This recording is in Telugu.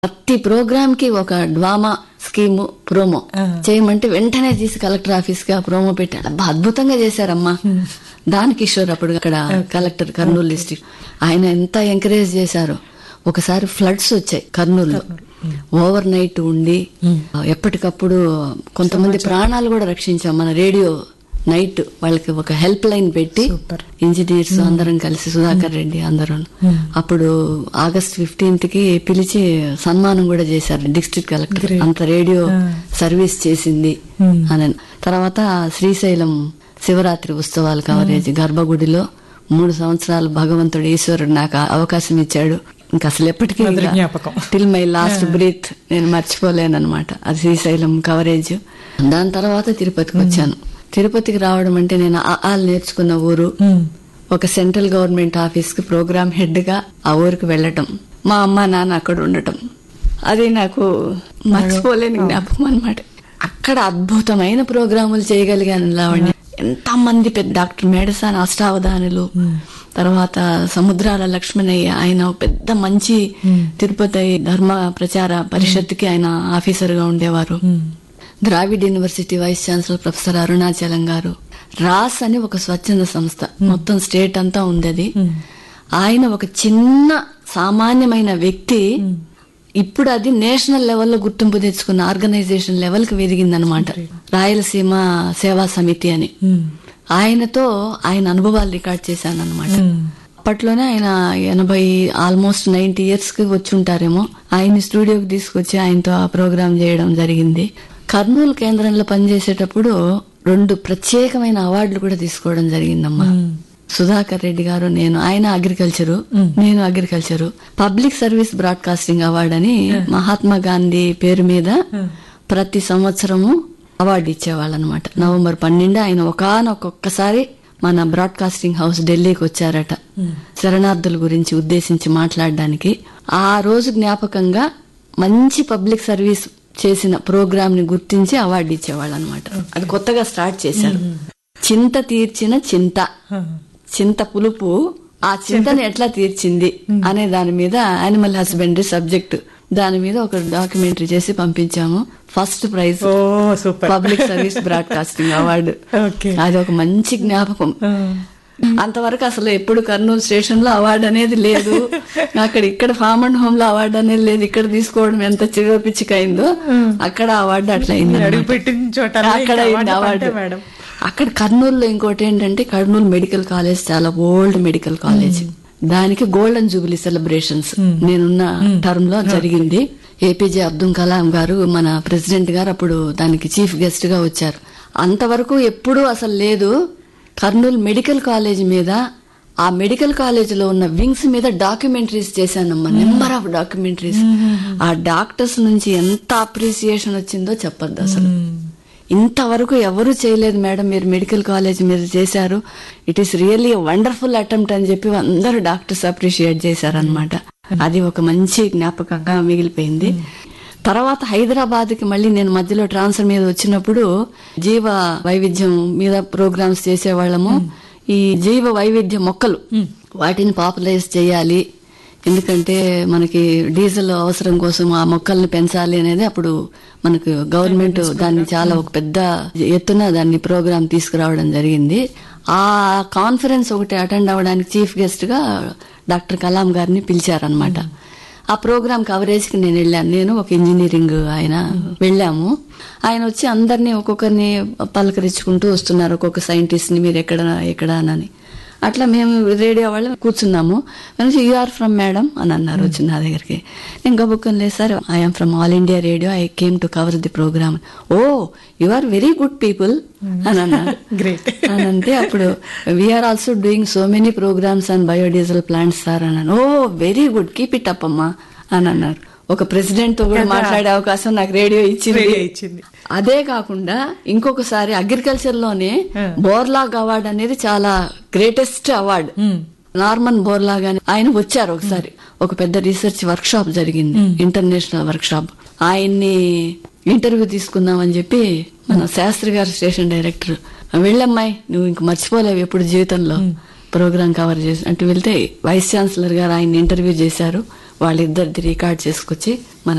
ప్రతి ప్రోగ్రామ్ కి ఒక డ్వామా స్కీమ్ ప్రోమో చేయమంటే వెంటనే తీసి కలెక్టర్ ఆఫీస్ కి ఆ ప్రోమో పెట్టాడు అబ్బా అద్భుతంగా చేశారమ్మా దాని కిషోర్ అప్పుడు అక్కడ కలెక్టర్ కర్నూలు డిస్టిక్ ఆయన ఎంత ఎంకరేజ్ చేశారో ఒకసారి ఫ్లడ్స్ వచ్చాయి కర్నూలులో ఓవర్ నైట్ ఉండి ఎప్పటికప్పుడు కొంతమంది ప్రాణాలు కూడా రక్షించాం మన రేడియో నైట్ వాళ్ళకి ఒక హెల్ప్ లైన్ పెట్టి ఇంజనీర్స్ అందరం కలిసి సుధాకర్ రెడ్డి అందరూ అప్పుడు ఆగస్ట్ ఫిఫ్టీన్త్ కి పిలిచి సన్మానం కూడా చేశారు డిస్ట్రిక్ట్ కలెక్టర్ అంత రేడియో సర్వీస్ చేసింది అని తర్వాత శ్రీశైలం శివరాత్రి ఉత్సవాల కవరేజ్ గర్భగుడిలో మూడు సంవత్సరాలు భగవంతుడు ఈశ్వరుడు నాకు ఆ అవకాశం ఇచ్చాడు ఇంకా అసలు ఎప్పటికీ మధుర జ్ఞాపకం. టిల్ మై లాస్ట్ బ్రీత్ నేను మర్చిపోలేను అనమాట అది శ్రీశైలం కవరేజ్ దాని తర్వాత తిరుపతికి వచ్చాను తిరుపతికి రావడం అంటే నేను ఆ ఆలు నేర్చుకున్న ఊరు ఒక సెంట్రల్ గవర్నమెంట్ ఆఫీస్ కి ప్రోగ్రామ్ హెడ్ గా ఆ ఊరికి వెళ్ళటం మా అమ్మ నాన్న అక్కడ ఉండటం అది నాకు మర్చిపోలేని జ్ఞాపకం అనమాట అక్కడ అద్భుతమైన ప్రోగ్రాములు చేయగలిగాను లావణ్య ఎంత మంది పెద్ద డాక్టర్ మేడసాని అష్టావధానులు తర్వాత సముద్రాల లక్ష్మణయ్య ఆయన ఒక పెద్ద మంచి తిరుపతి ధర్మ ప్రచార పరిషత్కి ఆయన ఆఫీసర్ గా ఉండేవారు Dravid university vice chancellor professor Arunachalam garu రాస్ అని ఒక స్వచ్ఛంద సంస్థ మొత్తం స్టేట్ అంతా ఉంది అది ఆయన ఒక చిన్న సామాన్యమైన వ్యక్తి ఇప్పుడు అది నేషనల్ లెవెల్లో గుర్తింపు తెచ్చుకున్న ఆర్గనైజేషన్ లెవెల్ కి ఎదిగిందనమాట రాయలసీమ సేవా సమితి అని ఆయనతో ఆయన అనుభవాలు రికార్డ్ చేశాను అనమాట అప్పట్లోనే ఆయన ఎనభై ఆల్మోస్ట్ నైన్టీ ఇయర్స్ కి వచ్చి ఉంటారేమో ఆయన స్టూడియోకి తీసుకొచ్చి ఆయనతో ఆ ప్రోగ్రామ్ చేయడం జరిగింది కర్నూలు కేంద్రంలో పనిచేసేటప్పుడు రెండు ప్రత్యేకమైన అవార్డులు కూడా తీసుకోవడం జరిగిందమ్మా సుధాకర్ రెడ్డి గారు నేను ఆయన అగ్రికల్చరు నేను agriculture public service broadcasting award అని మహాత్మా గాంధీ పేరు మీద ప్రతి సంవత్సరము అవార్డు ఇచ్చేవాళ్ళు అనమాట నవంబర్ పన్నెండు ఆయన ఒకానొక్కొక్కసారి మన బ్రాడ్కాస్టింగ్ హౌస్ ఢిల్లీకి వచ్చారట శరణార్థుల గురించి ఉద్దేశించి మాట్లాడడానికి ఆ రోజు జ్ఞాపకంగా మంచి పబ్లిక్ సర్వీస్ చేసిన ప్రోగ్రామ్ ని గుర్తించి అవార్డు ఇచ్చేవాళ్ళు అనమాట అది కొత్తగా స్టార్ట్ చేశారు చింత తీర్చిన చింత చింత పులుపు ఆ చింతని ఎట్లా తీర్చింది అనే దాని మీద యానిమల్ హస్బెండరీ సబ్జెక్ట్ దాని మీద ఒక డాక్యుమెంటరీ చేసి పంపించాము ఫస్ట్ ప్రైజ్ ఓ super public service broadcasting award okay అది ఒక మంచి జ్ఞాపకం అంతవరకు అసలు ఎప్పుడు కర్నూలు స్టేషన్ లో అవార్డు అనేది లేదు అక్కడ ఇక్కడ ఫామ్ అండ్ హోమ్ లో అవార్డు అనేది లేదు ఇక్కడ తీసుకోవడం ఎంత చివపిచ్చికైందో అక్కడ అవార్డు అట్లా అయింది అడుగు పెట్టిన చోట అక్కడ అయింది అవార్డు మేడం అక్కడ కర్నూలులో ఇంకోటి ఏంటంటే కర్నూలు మెడికల్ కాలేజ్ చాలా ఓల్డ్ మెడికల్ కాలేజ్ దానికి గోల్డెన్ జూబిలీ సెలబ్రేషన్స్ నేనున్న టర్మ్ లో జరిగింది ఏపీజే అబ్దుల్ కలాం గారు మన ప్రెసిడెంట్ గారు అప్పుడు దానికి చీఫ్ గెస్ట్ గా వచ్చారు అంతవరకు ఎప్పుడూ అసలు లేదు కర్నూలు మెడికల్ కాలేజ్ మీద ఆ మెడికల్ కాలేజ్ లో ఉన్న వింగ్స్ మీద డాక్యుమెంటరీస్ చేశానమ్మా నెంబర్ ఆఫ్ డాక్యుమెంటరీస్ ఆ డాక్టర్స్ నుంచి ఎంత అప్రిసియేషన్ వచ్చిందో చెప్పొద్దు అసలు ఇంతవరకు ఎవరు చేయలేదు మేడం మీరు మెడికల్ కాలేజ్ మీరు చేశారు it is really wonderful attempt అని చెప్పి అందరూ డాక్టర్స్ అప్రిషియేట్ చేశారనమాట అది ఒక మంచి జ్ఞాపకంగా మిగిలిపోయింది తర్వాత హైదరాబాద్ కి మళ్ళీ నేను మధ్యలో ట్రాన్స్ఫర్ మీద వచ్చినప్పుడు జీవ వైవిధ్యం మీద ప్రోగ్రామ్స్ చేసేవాళ్ళము ఈ జీవ వైవిధ్య మొక్కలు వాటిని పాపులైజ్ చేయాలి ఎందుకంటే మనకి డీజిల్ అవసరం కోసం ఆ మొక్కల్ని పెంచాలి అనేది అప్పుడు మనకు గవర్నమెంట్ దాన్ని చాలా ఒక పెద్ద ఎత్తున దాన్ని ప్రోగ్రామ్ తీసుకురావడం జరిగింది ఆ కాన్ఫరెన్స్ ఒకటి అటెండ్ అవ్వడానికి చీఫ్ గెస్ట్ గా డాక్టర్ కలాం గారిని పిలిచారనమాట ఆ ప్రోగ్రామ్ కవరేజ్ కి నేను వెళ్ళాను నేను ఒక ఇంజనీరింగ్ ఆయన వెళ్ళాము ఆయన వచ్చి అందరినీ ఒక్కొక్కరిని పలకరించుకుంటూ వస్తున్నారు ఒక్కొక్క సైంటిస్ట్ ని మీరు ఎక్కడ ఎక్కడ అని అట్లా మేము రేడియో వాళ్ళు కూర్చున్నాము యు ఆర్ ఫ్రమ్ మేడం అని అన్నారు వచ్చి నా దగ్గరికి నేను గబుక్కని లేదు sir I'm from all India radio I came to cover the programme oh you are very good people అని అన్నారు Great. అని అంటే అప్పుడు we're also doing so many programmes and biodiesel plants sir అన్నాను oh very good keep it up అమ్మా అని అన్నారు ఒక ప్రెసిడెంట్ తో కూడా మాట్లాడే అవకాశం నాకు రేడియో ఇచ్చింది రేడియో ఇచ్చింది. అదే కాకుండా ఇంకొకసారి అగ్రికల్చర్ లోనే బోర్లాగ్ అవార్డ్ అనేది చాలా గ్రేటెస్ట్ అవార్డ్ నార్మన్ బోర్లాగ్ అని ఆయన వచ్చారు ఒకసారి ఒక పెద్ద రీసెర్చ్ వర్క్ షాప్ జరిగింది ఇంటర్నేషనల్ వర్క్ షాప్ ఆయన్ని ఇంటర్వ్యూ తీసుకుందామని చెప్పి మన శాస్త్రి గారు స్టేషన్ డైరెక్టర్ వెళ్ళమ్మాయి నువ్వు ఇంక మర్చిపోలేవు ఎప్పుడు జీవితంలో ప్రోగ్రామ్ కవర్ చేసి అంటే వెళ్తే వైస్ ఛాన్సలర్ గారు ఆయన ఇంటర్వ్యూ చేశారు వాళ్ళిద్దరిది రికార్డ్ చేసుకొచ్చి మన